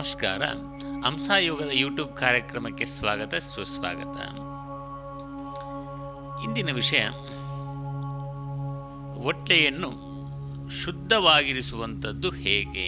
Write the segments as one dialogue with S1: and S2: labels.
S1: ನಮಸ್ಕಾರ ಹಂಸಾಯೋಗದ ಯೂಟ್ಯೂಬ್ ಕಾರ್ಯಕ್ರಮಕ್ಕೆ ಸ್ವಾಗತ ಸುಸ್ವಾಗತ ಇಂದಿನ ವಿಷಯ ಹೊಟ್ಟೆಯನ್ನು ಶುದ್ಧವಾಗಿರಿಸುವಂಥದ್ದು ಹೇಗೆ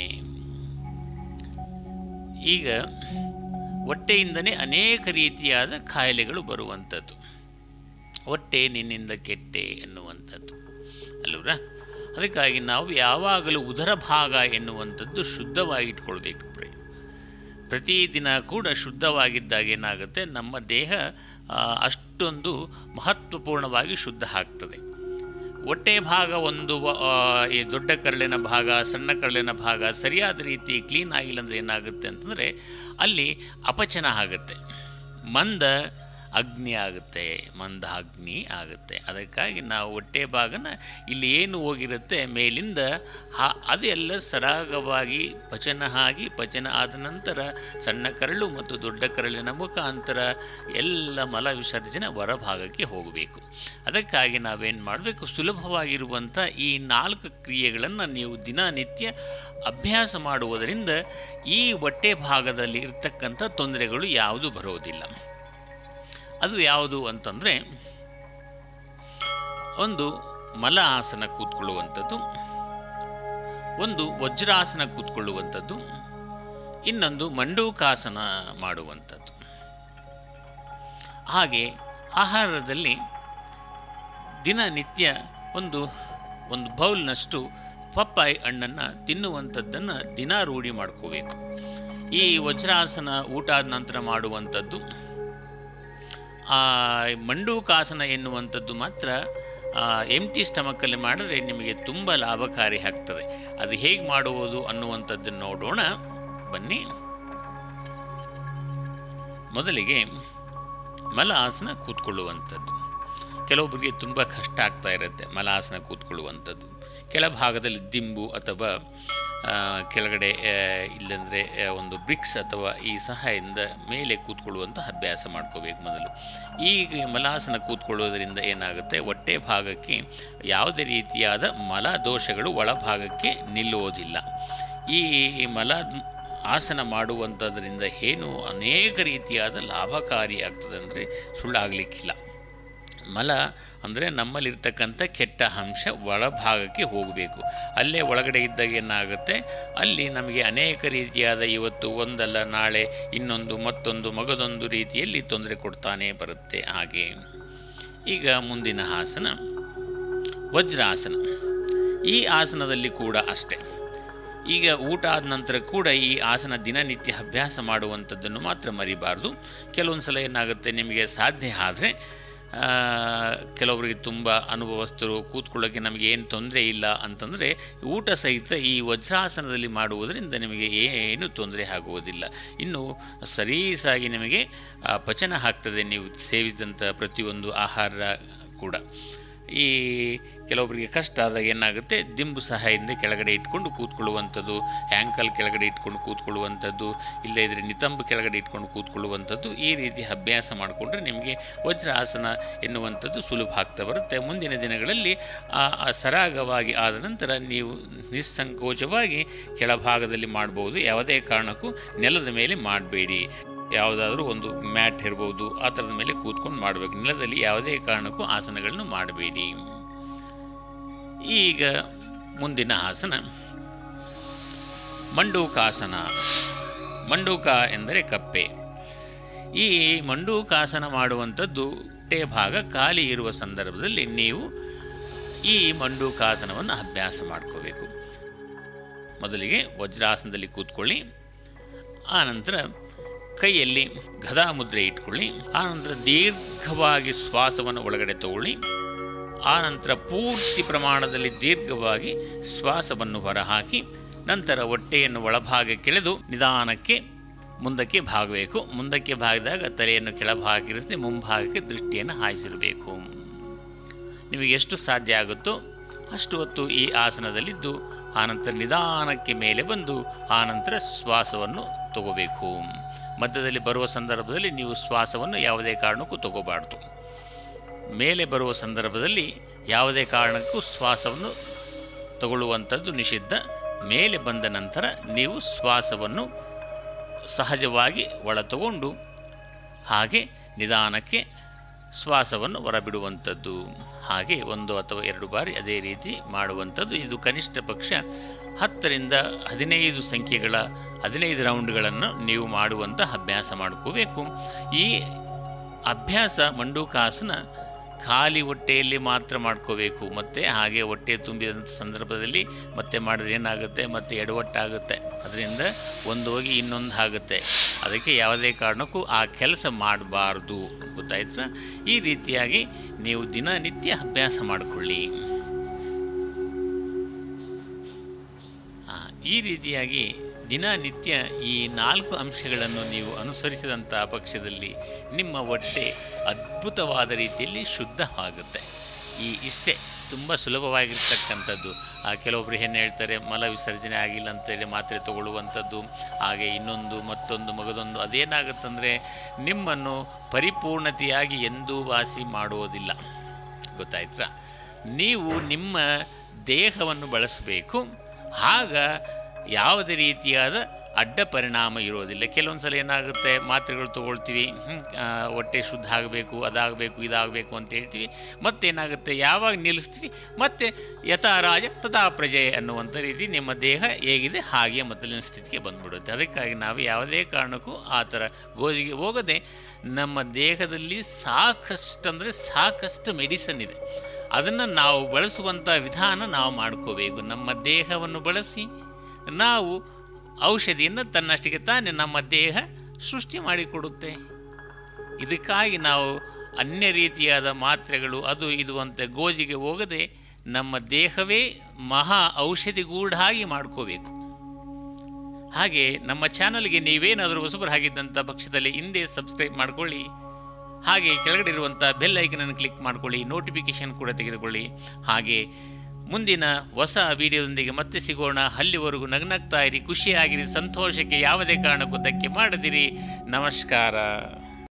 S1: ಈಗ ಹೊಟ್ಟೆಯಿಂದನೇ ಅನೇಕ ರೀತಿಯಾದ ಕಾಯಿಲೆಗಳು ಬರುವಂಥದ್ದು ಹೊಟ್ಟೆ ನಿನ್ನಿಂದ ಕೆಟ್ಟೆ ಎನ್ನುವಂಥದ್ದು ಅಲ್ಲವ್ರಾ ಅದಕ್ಕಾಗಿ ನಾವು ಯಾವಾಗಲೂ ಉದರ ಭಾಗ ಎನ್ನುವಂಥದ್ದು ಶುದ್ಧವಾಗಿಟ್ಕೊಳ್ಬೇಕು ಪ್ರಿಯ ಪ್ರತಿದಿನ ಕೂಡ ಶುದ್ಧವಾಗಿದ್ದಾಗ ಏನಾಗುತ್ತೆ ನಮ್ಮ ದೇಹ ಆ, ಅಷ್ಟೊಂದು ಮಹತ್ವಪೂರ್ಣವಾಗಿ ಶುದ್ಧ ಆಗ್ತದೆ ಹೊಟ್ಟೆ ಭಾಗ ಒಂದು ಆ, ಈ ದೊಡ್ಡ ಕರಳಿನ ಭಾಗ ಸಣ್ಣ ಕರಳಿನ ಭಾಗ ಸರಿಯಾದ ರೀತಿ ಕ್ಲೀನ್ ಆಗಿಲ್ಲ ಅಂದರೆ ಏನಾಗುತ್ತೆ ಅಂತಂದರೆ ಅಲ್ಲಿ ಅಪಚನ ಆಗುತ್ತೆ ಮಂದ ಅಗ್ನಿ ಆಗುತ್ತೆ ಮಂದ ಅಗ್ನಿ ಆಗುತ್ತೆ ಅದಕ್ಕಾಗಿ ನಾವು ಹೊಟ್ಟೆ ಭಾಗನ ಇಲ್ಲಿ ಏನು ಹೋಗಿರುತ್ತೆ ಮೇಲಿಂದ ಹಾ ಅದೆಲ್ಲ ಸರಾಗವಾಗಿ ಪಚನ ಆಗಿ ಪಚನ ಆದ ನಂತರ ಸಣ್ಣ ಕರಳು ಮತ್ತು ದೊಡ್ಡ ಕರಳಿನ ಮುಖಾಂತರ ಎಲ್ಲ ಮಲ ವಿಸರ್ಜನೆ ಹೊರಭಾಗಕ್ಕೆ ಹೋಗಬೇಕು ಅದಕ್ಕಾಗಿ ನಾವೇನು ಮಾಡಬೇಕು ಸುಲಭವಾಗಿರುವಂಥ ಈ ನಾಲ್ಕು ಕ್ರಿಯೆಗಳನ್ನು ನೀವು ದಿನನಿತ್ಯ ಅಭ್ಯಾಸ ಮಾಡುವುದರಿಂದ ಈ ಹೊಟ್ಟೆ ಭಾಗದಲ್ಲಿ ಇರ್ತಕ್ಕಂಥ ತೊಂದರೆಗಳು ಯಾವುದು ಬರೋದಿಲ್ಲ ಅದು ಯಾವುದು ಅಂತಂದರೆ ಒಂದು ಮಲ ಆಸನ ಕೂತ್ಕೊಳ್ಳುವಂಥದ್ದು ಒಂದು ವಜ್ರಾಸನ ಕೂತ್ಕೊಳ್ಳುವಂಥದ್ದು ಇನ್ನೊಂದು ಮಂಡೂಕಾಸನ ಮಾಡುವಂಥದ್ದು ಹಾಗೆ ಆಹಾರದಲ್ಲಿ ದಿನನಿತ್ಯ ಒಂದು ಒಂದು ಬೌಲ್ನಷ್ಟು ಪಪ್ಪಾಯಿ ಹಣ್ಣನ್ನು ತಿನ್ನುವಂಥದ್ದನ್ನು ದಿನ ರೂಢಿ ಮಾಡ್ಕೋಬೇಕು ಈ ವಜ್ರಾಸನ ಊಟ ಆದ ನಂತರ ಮಾಡುವಂಥದ್ದು ಆ ಮಂಡೂಕಾಸನ ಎನ್ನುವಂಥದ್ದು ಮಾತ್ರ ಎಂಟಿ ಸ್ಟಮಕ್ಕಲ್ಲಿ ಮಾಡಿದ್ರೆ ನಿಮಗೆ ತುಂಬ ಲಾಭಕಾರಿ ಆಗ್ತದೆ ಅದು ಹೇಗೆ ಮಾಡುವುದು ಅನ್ನುವಂಥದ್ದನ್ನು ನೋಡೋಣ ಬನ್ನಿ ಮೊದಲಿಗೆ ಮಲ ಆಸನ ಕೂತ್ಕೊಳ್ಳುವಂಥದ್ದು ಕೆಲವೊಬ್ಬರಿಗೆ ತುಂಬ ಕಷ್ಟ ಆಗ್ತಾ ಇರುತ್ತೆ ಮಲ ಆಸನ ಕೂತ್ಕೊಳ್ಳುವಂಥದ್ದು ಕೆಳಭಾಗದಲ್ಲಿ ದಿಂಬು ಅಥವಾ ಆ, ಕೆಳಗಡೆ ಆ, ಇಲ್ಲಂದರೆ ಆ, ಒಂದು ಬ್ರಿಕ್ಸ್ ಅಥವಾ ಈ ಸಹಾಯದಿಂದ ಮೇಲೆ ಕೂತ್ಕೊಳ್ಳುವಂಥ ಅಭ್ಯಾಸ ಮಾಡ್ಕೋಬೇಕು ಮೊದಲು ಈಗ ಮಲಾಸನ ಕೂತ್ಕೊಳ್ಳೋದರಿಂದ ಏನಾಗುತ್ತೆ ಹೊಟ್ಟೆ ಭಾಗಕ್ಕೆ ಯಾವುದೇ ರೀತಿಯಾದ ಮಲ ದೋಷಗಳು ಒಳಭಾಗಕ್ಕೆ ನಿಲ್ಲುವುದಿಲ್ಲ ಈ ಮಲ ಆಸನ ಮಾಡುವಂಥದ್ರಿಂದ ಏನು ಅನೇಕ ರೀತಿಯಾದ ಲಾಭಕಾರಿ ಆಗ್ತದೆ ಅಂದರೆ ಸುಳ್ಳಾಗಲಿಕ್ಕಿಲ್ಲ ಮಲ ಅಂದರೆ ನಮ್ಮಲ್ಲಿರ್ತಕ್ಕಂಥ ಕೆಟ್ಟ ಅಂಶ ಒಳಭಾಗಕ್ಕೆ ಹೋಗಬೇಕು ಅಲ್ಲೇ ಒಳಗಡೆ ಇದ್ದಾಗ ಏನಾಗುತ್ತೆ ಅಲ್ಲಿ ನಮಗೆ ಅನೇಕ ರೀತಿಯಾದ ಇವತ್ತು ಒಂದಲ್ಲ ನಾಳೆ ಇನ್ನೊಂದು ಮತ್ತೊಂದು ಮಗದೊಂದು ರೀತಿಯಲ್ಲಿ ತೊಂದರೆ ಕೊಡ್ತಾನೆ ಬರುತ್ತೆ ಹಾಗೆ ಈಗ ಮುಂದಿನ ಆಸನ ವಜ್ರಾಸನ ಈ ಆಸನದಲ್ಲಿ ಕೂಡ ಅಷ್ಟೇ ಈಗ ಊಟ ಆದ ನಂತರ ಕೂಡ ಈ ಆಸನ ದಿನನಿತ್ಯ ಅಭ್ಯಾಸ ಮಾಡುವಂಥದ್ದನ್ನು ಮಾತ್ರ ಮರಿಬಾರ್ದು ಕೆಲವೊಂದು ಸಲ ಏನಾಗುತ್ತೆ ನಿಮಗೆ ಸಾಧ್ಯ ಆದರೆ ಕೆಲವರಿಗೆ ತುಂಬ ಅನುಭವಸ್ಥರು ಕೂತ್ಕೊಳ್ಳೋಕ್ಕೆ ನಮಗೆ ಏನು ತೊಂದರೆ ಇಲ್ಲ ಅಂತಂದರೆ ಊಟ ಸಹಿತ ಈ ವಜ್ರಾಸನದಲ್ಲಿ ಮಾಡುವುದರಿಂದ ನಿಮಗೆ ಏನು ತೊಂದರೆ ಆಗುವುದಿಲ್ಲ ಇನ್ನು ಸರೀಸಾಗಿ ನಿಮಗೆ ಆ, ಪಚನ ಆಗ್ತದೆ ನೀವು ಸೇವಿಸಿದಂಥ ಪ್ರತಿಯೊಂದು ಆಹಾರ ಕೂಡ ಈ ಕೆಲವೊಬ್ಬರಿಗೆ ಕಷ್ಟ ಆದಾಗ ಏನಾಗುತ್ತೆ ದಿಂಬು ಸಹಾಯದಿಂದ ಕೆಳಗಡೆ ಇಟ್ಕೊಂಡು ಕೂತ್ಕೊಳ್ಳುವಂಥದ್ದು ಹ್ಯಾಂಕಲ್ ಕೆಳಗಡೆ ಇಟ್ಕೊಂಡು ಕೂತ್ಕೊಳ್ಳುವಂಥದ್ದು ಇಲ್ಲ ಇದ್ರೆ ನಿತಂಬು ಕೆಳಗಡೆ ಇಟ್ಕೊಂಡು ಕೂತ್ಕೊಳ್ಳುವಂಥದ್ದು ಈ ರೀತಿ ಅಭ್ಯಾಸ ಮಾಡಿಕೊಂಡ್ರೆ ನಿಮಗೆ ವಜ್ರಾಸನ ಎನ್ನುವಂಥದ್ದು ಸುಲಭ ಆಗ್ತಾ ಬರುತ್ತೆ ಮುಂದಿನ ದಿನಗಳಲ್ಲಿ ಆ ಆ ಸರಾಗವಾಗಿ ಆದ ನಂತರ ನೀವು ನಿಸ್ಸಂಕೋಚವಾಗಿ ಕೆಳಭಾಗದಲ್ಲಿ ಮಾಡ್ಬೋದು ಯಾವುದೇ ಕಾರಣಕ್ಕೂ ನೆಲದ ಮೇಲೆ ಮಾಡಬೇಡಿ ಯಾವುದಾದ್ರೂ ಒಂದು ಮ್ಯಾಟ್ ಇರ್ಬೋದು ಆ ಥರದ ಮೇಲೆ ಕೂತ್ಕೊಂಡು ಮಾಡಬೇಕು ನೆಲದಲ್ಲಿ ಯಾವುದೇ ಕಾರಣಕ್ಕೂ ಆಸನಗಳನ್ನು ಮಾಡಬೇಡಿ ಈಗ ಮುಂದಿನ ಆಸನ ಮಂಡೂಕಾಸನ ಮಂಡೂಕ ಎಂದರೆ ಕಪ್ಪೆ ಈ ಮಂಡೂಕಾಸನ ಮಾಡುವಂಥದ್ದು ಹೊಟ್ಟೆ ಭಾಗ ಖಾಲಿ ಇರುವ ಸಂದರ್ಭದಲ್ಲಿ ನೀವು ಈ ಮಂಡೂಕಾಸನವನ್ನು ಅಭ್ಯಾಸ ಮಾಡ್ಕೋಬೇಕು ಮೊದಲಿಗೆ ವಜ್ರಾಸನದಲ್ಲಿ ಕೂತ್ಕೊಳ್ಳಿ ಆನಂತರ ಕೈಯಲ್ಲಿ ಗದಾ ಮುದ್ರೆ ಇಟ್ಕೊಳ್ಳಿ ಆನಂತರ ದೀರ್ಘವಾಗಿ ಶ್ವಾಸವನ್ನು ಒಳಗಡೆ ತಗೊಳ್ಳಿ ಆನಂತರ ಪೂರ್ತಿ ಪ್ರಮಾಣದಲ್ಲಿ ದೀರ್ಘವಾಗಿ ಶ್ವಾಸವನ್ನು ಹೊರಹಾಕಿ ನಂತರ ಹೊಟ್ಟೆಯನ್ನು ಒಳಭಾಗ ಕೆಳೆದು ನಿಧಾನಕ್ಕೆ ಮುಂದಕ್ಕೆ ಭಾಗಬೇಕು ಮುಂದಕ್ಕೆ ಭಾಗದಾಗ ತಲೆಯನ್ನು ಕೆಳಭಾಗಿರಿಸಿ ಮುಂಭಾಗಕ್ಕೆ ದೃಷ್ಟಿಯನ್ನು ಹಾಯಿಸಿರಬೇಕು ನಿಮಗೆ ಎಷ್ಟು ಸಾಧ್ಯ ಆಗುತ್ತೋ ಅಷ್ಟು ಹೊತ್ತು ಈ ಆಸನದಲ್ಲಿದ್ದು ಆನಂತರ ನಿಧಾನಕ್ಕೆ ಮೇಲೆ ಬಂದು ಆನಂತರ ಶ್ವಾಸವನ್ನು ತಗೋಬೇಕು ಮಧ್ಯದಲ್ಲಿ ಬರುವ ಸಂದರ್ಭದಲ್ಲಿ ನೀವು ಶ್ವಾಸವನ್ನು ಯಾವುದೇ ಕಾರಣಕ್ಕೂ ತಗೋಬಾರ್ದು ಮೇಲೆ ಬರುವ ಸಂದರ್ಭದಲ್ಲಿ ಯಾವುದೇ ಕಾರಣಕ್ಕೂ ಶ್ವಾಸವನ್ನು ತಗೊಳ್ಳುವಂಥದ್ದು ನಿಷಿದ್ಧ ಮೇಲೆ ಬಂದ ನಂತರ ನೀವು ಶ್ವಾಸವನ್ನು ಸಹಜವಾಗಿ ಒಳ ತಗೊಂಡು ಹಾಗೆ ನಿಧಾನಕ್ಕೆ ಶ್ವಾಸವನ್ನು ಹೊರಬಿಡುವಂಥದ್ದು ಹಾಗೆ ಒಂದು ಅಥವಾ ಎರಡು ಬಾರಿ ಅದೇ ರೀತಿ ಮಾಡುವಂಥದ್ದು ಇದು ಕನಿಷ್ಠ ಪಕ್ಷ ಹತ್ತರಿಂದ ಹದಿನೈದು ಸಂಖ್ಯೆಗಳ ಹದಿನೈದು ರೌಂಡ್ಗಳನ್ನು ನೀವು ಮಾಡುವಂಥ ಅಭ್ಯಾಸ ಮಾಡ್ಕೋಬೇಕು ಈ ಅಭ್ಯಾಸ ಮಂಡೂಕಾಸನ ಖಾಲಿ ಹೊಟ್ಟೆಯಲ್ಲಿ ಮಾತ್ರ ಮಾಡ್ಕೋಬೇಕು ಮತ್ತು ಹಾಗೆ ಹೊಟ್ಟೆ ತುಂಬಿದಂಥ ಸಂದರ್ಭದಲ್ಲಿ ಮತ್ತೆ ಮಾಡಿದ್ರೆ ಏನಾಗುತ್ತೆ ಮತ್ತು ಎಡವಟ್ಟಾಗುತ್ತೆ ಅದರಿಂದ ಒಂದು ಹೋಗಿ ಇನ್ನೊಂದು ಆಗುತ್ತೆ ಅದಕ್ಕೆ ಯಾವುದೇ ಕಾರಣಕ್ಕೂ ಆ ಕೆಲಸ ಮಾಡಬಾರ್ದು ಗೊತ್ತಾಯ್ತಾ ಈ ರೀತಿಯಾಗಿ ನೀವು ದಿನನಿತ್ಯ ಅಭ್ಯಾಸ ಮಾಡಿಕೊಳ್ಳಿ ಆ, ಈ ರೀತಿಯಾಗಿ ದಿನನಿತ್ಯ ಈ ನಾಲ್ಕು ಅಂಶಗಳನ್ನು ನೀವು ಅನುಸರಿಸಿದಂಥ ಪಕ್ಷದಲ್ಲಿ ನಿಮ್ಮ ಹೊಟ್ಟೆ ಅದ್ಭುತವಾದ ರೀತಿಯಲ್ಲಿ ಶುದ್ಧವಾಗುತ್ತೆ ಈ ಇಷ್ಟೇ ತುಂಬ ಸುಲಭವಾಗಿರ್ತಕ್ಕಂಥದ್ದು ಆ ಕೆಲವೊಬ್ಬರು ಏನು ಹೇಳ್ತಾರೆ ಮಲ ವಿಸರ್ಜನೆ ಆಗಿಲ್ಲ ಅಂತೇಳಿ ಮಾತ್ರೆ ತಗೊಳ್ಳುವಂಥದ್ದು ಹಾಗೆ ಇನ್ನೊಂದು ಮತ್ತೊಂದು ಮಗದೊಂದು ಅದೇನಾಗುತ್ತಂದರೆ ನಿಮ್ಮನ್ನು ಪರಿಪೂರ್ಣತೆಯಾಗಿ ಎಂದೂ ವಾಸಿ ಮಾಡುವುದಿಲ್ಲ ಗೊತ್ತಾಯ್ತಾ ನೀವು ನಿಮ್ಮ ದೇಹವನ್ನು ಬಳಸಬೇಕು ಆಗ ಯಾವುದೇ ರೀತಿಯಾದ ಅಡ್ಡ ಪರಿಣಾಮ ಇರೋದಿಲ್ಲ ಕೆಲವೊಂದು ಸಲ ಏನಾಗುತ್ತೆ ಮಾತ್ರೆಗಳು ತೊಗೊಳ್ತೀವಿ ಹ್ಮ್, ಆ, ಹೊಟ್ಟೆ ಶುದ್ಧ ಆಗಬೇಕು ಅದಾಗಬೇಕು ಇದಾಗಬೇಕು ಅಂತ ಹೇಳ್ತೀವಿ ಮತ್ತೇನಾಗುತ್ತೆ ಯಾವಾಗ ನಿಲ್ಲಿಸ್ತೀವಿ ಮತ್ತೆ ಯಥಾ ರಾಜ ತಥಾ ಪ್ರಜೆ ಅನ್ನುವಂಥ ರೀತಿ ನಿಮ್ಮ ದೇಹ ಹೇಗಿದೆ ಹಾಗೆ ಮೊದಲಿನ ಸ್ಥಿತಿಗೆ ಬಂದ್ಬಿಡುತ್ತೆ ಅದಕ್ಕಾಗಿ ನಾವು ಯಾವುದೇ ಕಾರಣಕ್ಕೂ ಆ ಥರ ಗೋಧಿಗೆ ಹೋಗದೆ ನಮ್ಮ ದೇಹದಲ್ಲಿ ಸಾಕಷ್ಟು ಅಂದರೆ ಸಾಕಷ್ಟು ಮೆಡಿಸನ್ ಇದೆ ಅದನ್ನು ನಾವು ಬಳಸುವಂಥ ವಿಧಾನ ನಾವು ಮಾಡ್ಕೋಬೇಕು ನಮ್ಮ ದೇಹವನ್ನು ಬಳಸಿ ನಾವು ಔಷಧಿಯನ್ನು ತನ್ನಷ್ಟಕ್ಕೆ ತಾನೇ ನಮ್ಮ ದೇಹ ಸೃಷ್ಟಿ ಮಾಡಿಕೊಡುತ್ತೆ ಇದಕ್ಕಾಗಿ ನಾವು ಅನ್ಯ ರೀತಿಯಾದ ಮಾತ್ರೆಗಳು ಅದು ಇದು ಅಂತ ಗೋಜಿಗೆ ಹೋಗದೆ ನಮ್ಮ ದೇಹವೇ ಮಹಾ ಔಷಧಿಗೂಢಾಗಿ ಮಾಡ್ಕೋಬೇಕು ಹಾಗೆ ನಮ್ಮ ಚಾನಲ್ಗೆ ನೀವೇನಾದರೂ ಹೊಸಬರು ಆಗಿದ್ದಂಥ ಪಕ್ಷದಲ್ಲಿ ಹಿಂದೆ ಸಬ್ಸ್ಕ್ರೈಬ್ ಮಾಡ್ಕೊಳ್ಳಿ ಹಾಗೆ ಕೆಳಗಡೆ ಇರುವಂಥ ಬೆಲ್ ಐಕನನ್ನು ಕ್ಲಿಕ್ ಮಾಡ್ಕೊಳ್ಳಿ ನೋಟಿಫಿಕೇಷನ್ ಕೂಡ ತೆಗೆದುಕೊಳ್ಳಿ ಹಾಗೆ ಮುಂದಿನ ಹೊಸ ವಿಡಿಯೋದೊಂದಿಗೆ ಮತ್ತೆ ಸಿಗೋಣ ಅಲ್ಲಿವರೆಗೂ ನಗ್ನಗ್ತಾ ಇರಿ ಖುಷಿಯಾಗಿರಿ ಸಂತೋಷಕ್ಕೆ ಯಾವುದೇ ಕಾರಣಕ್ಕೂ ಧಕ್ಕೆ ಮಾಡದಿರಿ ನಮಸ್ಕಾರ